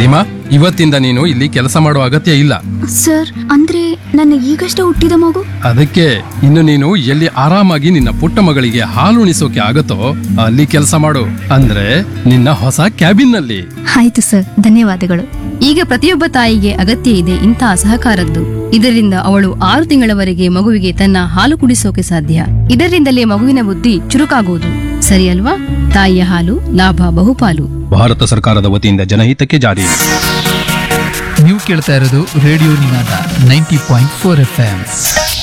ಹಿಮಾ ಇವತ್ತಿಂದ ನೀನು ಇಲ್ಲಿ ಕೆಲಸ ಮಾಡೋ ಅಗತ್ಯ ಇಲ್ಲ ಸರ್ ಅಂದ್ರೆ ನನ್ನ ಈಗಷ್ಟೇ ಹುಟ್ಟಿದ ಮಗು ಅದಕ್ಕೆ ಇನ್ನು ನೀನು ಎಲ್ಲಿ ಆರಾಮಾಗಿ ನಿನ್ನ ಪುಟ್ಟ ಮಗಳಿಗೆ ಹಾಲುಣಿಸೋಕೆ ಆಗತ್ತೋ ಅಲ್ಲಿ ಕೆಲಸ ಮಾಡು ಅಂದ್ರೆ ನಿನ್ನ ಹೊಸ ಕ್ಯಾಬಿನ್ ನಲ್ಲಿ ಆಯ್ತು ಸರ್ ಧನ್ಯವಾದಗಳು ಈಗ ಪ್ರತಿಯೊಬ್ಬ ತಾಯಿಗೆ ಅಗತ್ಯ ಇದೆ ಇಂತಹ ಸಹಕಾರದ್ದು ಇದರಿಂದ ಅವಳು ಆರು ತಿಂಗಳವರೆಗೆ ಮಗುವಿಗೆ ತನ್ನ ಹಾಲು ಕುಡಿಸೋಕೆ ಸಾಧ್ಯ ಇದರಿಂದಲೇ ಮಗುವಿನ ಬುದ್ಧಿ ಚುರುಕಾಗುವುದು ಸರಿ ಅಲ್ವಾ ತಾಯಿಯ ಹಾಲು ಲಾಭ ಬಹುಪಾಲು ಭಾರತ ಸರ್ಕಾರದ ವತಿಯಿಂದ ಜನಹಿತಕ್ಕೆ ಜಾರಿ ನೀವು ಕೇಳ್ತಾ ಇರೋದು radio Ninaada ninety point four F M